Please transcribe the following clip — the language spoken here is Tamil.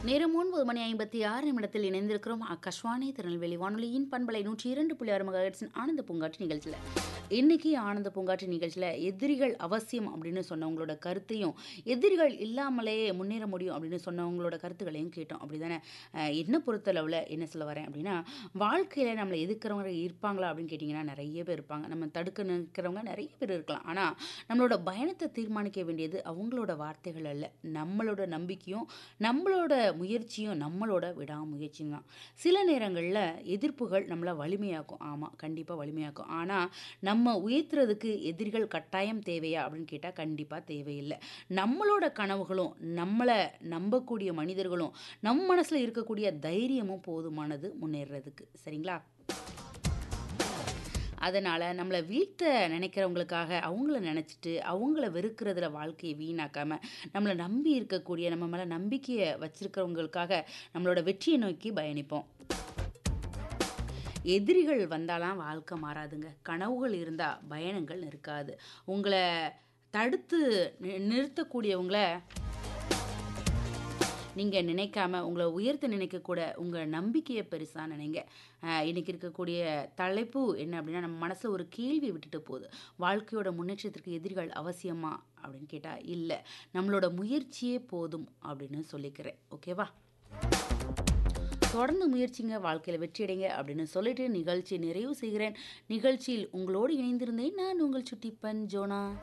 நேரம் ஒன்பது மணி ஐம்பத்தி ஆறு நிமிடத்தில் இணைந்திருக்கிறோம் ஆகாஷ்வாணி திருநெல்வேலி வானொலியின் பண்பலை நூற்றி இரண்டு புள்ளி ஆறு மகாட்சின் ஆனந்த பூங்காற்று நிகழ்ச்சியில் இன்னைக்கு ஆனந்த பூங்காற்று நிகழ்ச்சியில் எதிரிகள் அவசியம் அப்படின்னு சொன்னவங்களோட கருத்தையும் எதிரிகள் இல்லாமலே முன்னேற முடியும் அப்படின்னு சொன்னவங்களோட கருத்துக்களையும் கேட்டோம் அப்படி தானே என்ன பொறுத்தளவில் என்ன சொல்ல வரேன் அப்படின்னா வாழ்க்கையில் நம்மளை எதிர்க்கிறவங்க இருப்பாங்களா அப்படின்னு கேட்டிங்கன்னா நிறைய பேர் இருப்பாங்க நம்ம தடுக்க நிற்கிறவங்க நிறைய பேர் இருக்கலாம் ஆனால் நம்மளோட பயணத்தை தீர்மானிக்க வேண்டியது அவங்களோட வார்த்தைகள் அல்ல நம்மளோட நம்பிக்கையும் நம்மளோட முயற்சியும் நம்மளோட விடாமுயற்சியும் தான் சில நேரங்களில் எதிர்ப்புகள் நம்மளை வலிமையாக்கும் ஆமாம் கண்டிப்பாக வலிமையாக்கும் ஆனால் நம்ம உயர்த்துறதுக்கு எதிரிகள் கட்டாயம் தேவையா அப்படின்னு கேட்டால் கண்டிப்பாக தேவையில்லை நம்மளோட கனவுகளும் நம்மளை நம்பக்கூடிய மனிதர்களும் நம் மனசில் இருக்கக்கூடிய தைரியமும் போதுமானது முன்னேறதுக்கு சரிங்களா அதனால் நம்மளை வீழ்த்த நினைக்கிறவங்களுக்காக அவங்கள நினச்சிட்டு அவங்கள வெறுக்கிறதுல வாழ்க்கையை வீணாக்காமல் நம்மளை நம்பி இருக்கக்கூடிய நம்ம மேலே நம்பிக்கையை வச்சுருக்கிறவங்களுக்காக நம்மளோட வெற்றியை நோக்கி பயணிப்போம் எதிரிகள் வந்தாலாம் வாழ்க்கை மாறாதுங்க கனவுகள் இருந்தால் பயணங்கள் இருக்காது உங்களை தடுத்து நி- நிறுத்தக்கூடியவங்கள நீங்கள் நினைக்காம உங்களை உயர்த்த நினைக்கக்கூட உங்கள் நம்பிக்கையை பெருசாக நினைங்க ஆஹ் இன்னைக்கு இருக்கக்கூடிய தலைப்பு என்ன அப்படின்னா நம்ம மனசில் ஒரு கேள்வி விட்டுட்டு போகுது வாழ்க்கையோட முன்னேற்றத்திற்கு எதிரிகள் அவசியமா அப்படின்னு கேட்டால் இல்லை நம்மளோட முயற்சியே போதும் அப்படின்னு சொல்லிக்கிறேன் ஓகேவா தொடர்ந்து முயற்சிங்க வாழ்க்கையில் வெற்றியடைங்க அப்படின்னு சொல்லிட்டு நிகழ்ச்சி நிறைவு செய்கிறேன் நிகழ்ச்சியில் உங்களோடு இணைந்திருந்தேன் நான் உங்கள் சுட்டிப்பன் ஜோனா